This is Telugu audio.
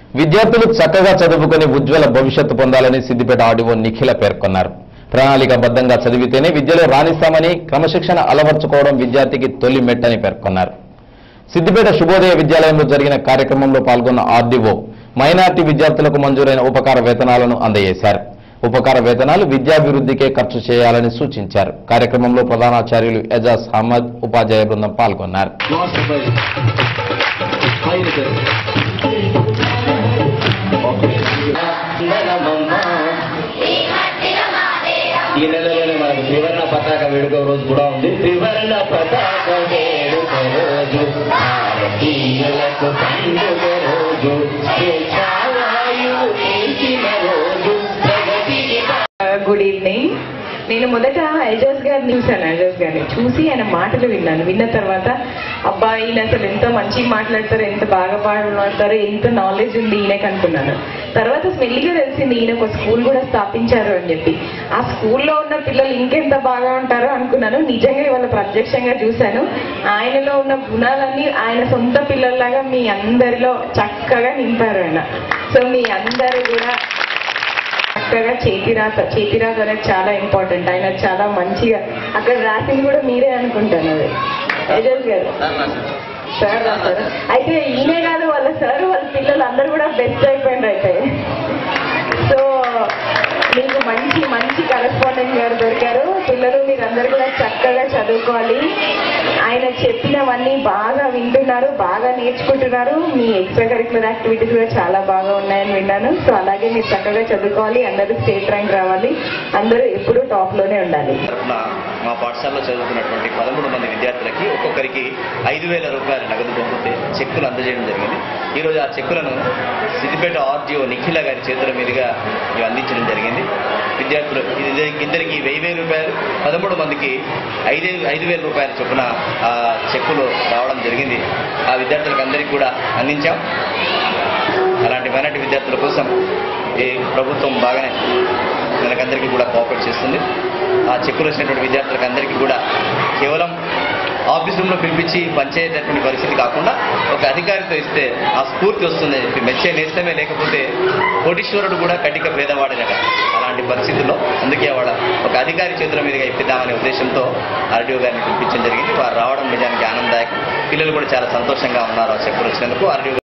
విద్యార్థులు చక్కగా చదువుకొని ఉజ్వల భవిష్యత్తు పొందాలని సిద్దిపేట ఆడిఓ నిఖిల పేర్కొన్నారు ప్రణాళికాబద్ధంగా చదివితేనే విద్యలో రాణిస్తామని క్రమశిక్షణ అలవర్చుకోవడం విద్యార్థికి తొలి మెట్టని పేర్కొన్నారు సిద్దిపేట శుభోదయ విద్యాలయంలో జరిగిన కార్యక్రమంలో పాల్గొన్న ఆర్డీఓ మైనార్టీ విద్యార్థులకు మంజూరైన ఉపకార వేతనాలను అందజేశారు ఉపకార వేతనాలు విద్యాభివృద్ధికే ఖర్చు చేయాలని సూచించారు కార్యక్రమంలో ప్రధానాచార్యులు ఎజాజ్ అహ్మద్ ఉపాధ్యాయ బృందం పాల్గొన్నారు Nossa, vai. Vai, Lucas. ఈ నెలలోనే మనకు త్రివర్ణ పతాక వేడుక రోజు కూడా ఉంది త్రివర్ణ పతాక వేడుక రోజు భారతీయులకు పండుగ రోజు స్వేచ్ఛావాయువు పీల్చిన రోజు ప్రగతికి గుడ్ ఈవినింగ్ నేను మొదట ఐజోస్ గారిని చూశాను ఐజోస్ గారిని చూసి ఆయన మాటలు విన్నాను విన్న తర్వాత అబ్బా ఈయన అసలు ఎంత మంచిగా మాట్లాడతారు ఎంత బాగా మాట్లాడతారు ఎంత నాలెడ్జ్ ఉంది ఈయనకి అనుకున్నాను తర్వాత స్మెల్లిగా తెలిసింది ఈయన ఒక స్కూల్ కూడా స్థాపించారు అని చెప్పి ఆ స్కూల్లో ఉన్న పిల్లలు ఇంకెంత బాగా ఉంటారో అనుకున్నాను నిజంగా ఇవాళ ప్రత్యక్షంగా చూశాను ఆయనలో ఉన్న గుణాలన్నీ ఆయన సొంత పిల్లల్లాగా మీ అందరిలో చక్కగా నింపారు ఆయన సో మీ అందరూ కూడా చక్కగా చేతిరాత చేతిరాత అనేది చాలా ఇంపార్టెంట్ ఆయన చాలా మంచిగా అక్కడ రాసింది కూడా మీరే అనుకుంటాను అది ఎజల్ గారు సార్ రాశారు అయితే ఈయనే కాదు వాళ్ళ సార్ వాళ్ళ పిల్లలు అందరూ కూడా బెస్ట్ అయిపోయింది అయితే సో మీకు మంచి మంచి కరెస్పాండెంట్ గారు దొరికారు పిల్లలు మీరందరూ కూడా చక్కగా చదువుకోవాలి ఆయన చెప్పినవన్నీ బాగా వింటున్నారు బాగా నేర్చుకుంటున్నారు మీ ఎక్స్ట్రా కరికులర్ యాక్టివిటీస్ కూడా చాలా బాగా ఉన్నాయని విన్నాను సో అలాగే మీరు చక్కగా చదువుకోవాలి అందరూ స్టేట్ ర్యాంక్ రావాలి అందరూ ఎప్పుడూ టాప్ లోనే ఉండాలి తరఫున మా పాఠశాలలో చదువుతున్నటువంటి పదమూడు మంది విద్యార్థులకి ఒక్కొక్కరికి ఐదు వేల రూపాయల నగదు బహుమతి చెక్కులు అందజేయడం జరిగింది ఈరోజు ఆ చెక్కులను సిద్దిపేట ఆర్టీఓ నిఖిల గారి చేతుల మీదుగా ఇవి అందించడం జరిగింది విద్యార్థులు ఇది ఇద్దరికి వెయ్యి వేల రూపాయలు పదమూడు మందికి ఐదు ఐదు వేల రూపాయల చొప్పున ఆ చెక్కులు రావడం జరిగింది ఆ విద్యార్థులకు అందరికీ కూడా అందించాం అలాంటి మైనార్టీ విద్యార్థుల కోసం ఈ ప్రభుత్వం బాగానే మనకందరికీ కూడా కోఆపరేట్ చేస్తుంది ఆ చెక్కులు వచ్చినటువంటి విద్యార్థులకు అందరికీ కూడా కేవలం ఆఫీస్ రూమ్లో పిలిపించి పనిచేసేటటువంటి పరిస్థితి కాకుండా ఒక అధికారితో ఇస్తే ఆ స్ఫూర్తి వస్తుందని చెప్పి మెచ్చే నేస్తమే లేకపోతే కోటీశ్వరుడు కూడా కటిక పేదవాడనట అలాంటి పరిస్థితుల్లో అందుకే వాళ్ళ ఒక అధికారి చేతుల మీదుగా ఇప్పిద్దామనే ఉద్దేశంతో ఆర్డీఓ గారిని పిలిపించడం జరిగింది వారు రావడం నిజానికి ఆనందదాయకం పిల్లలు కూడా చాలా సంతోషంగా ఉన్నారు ఆ చెక్కులు వచ్చినందుకు ఆర్డీఓ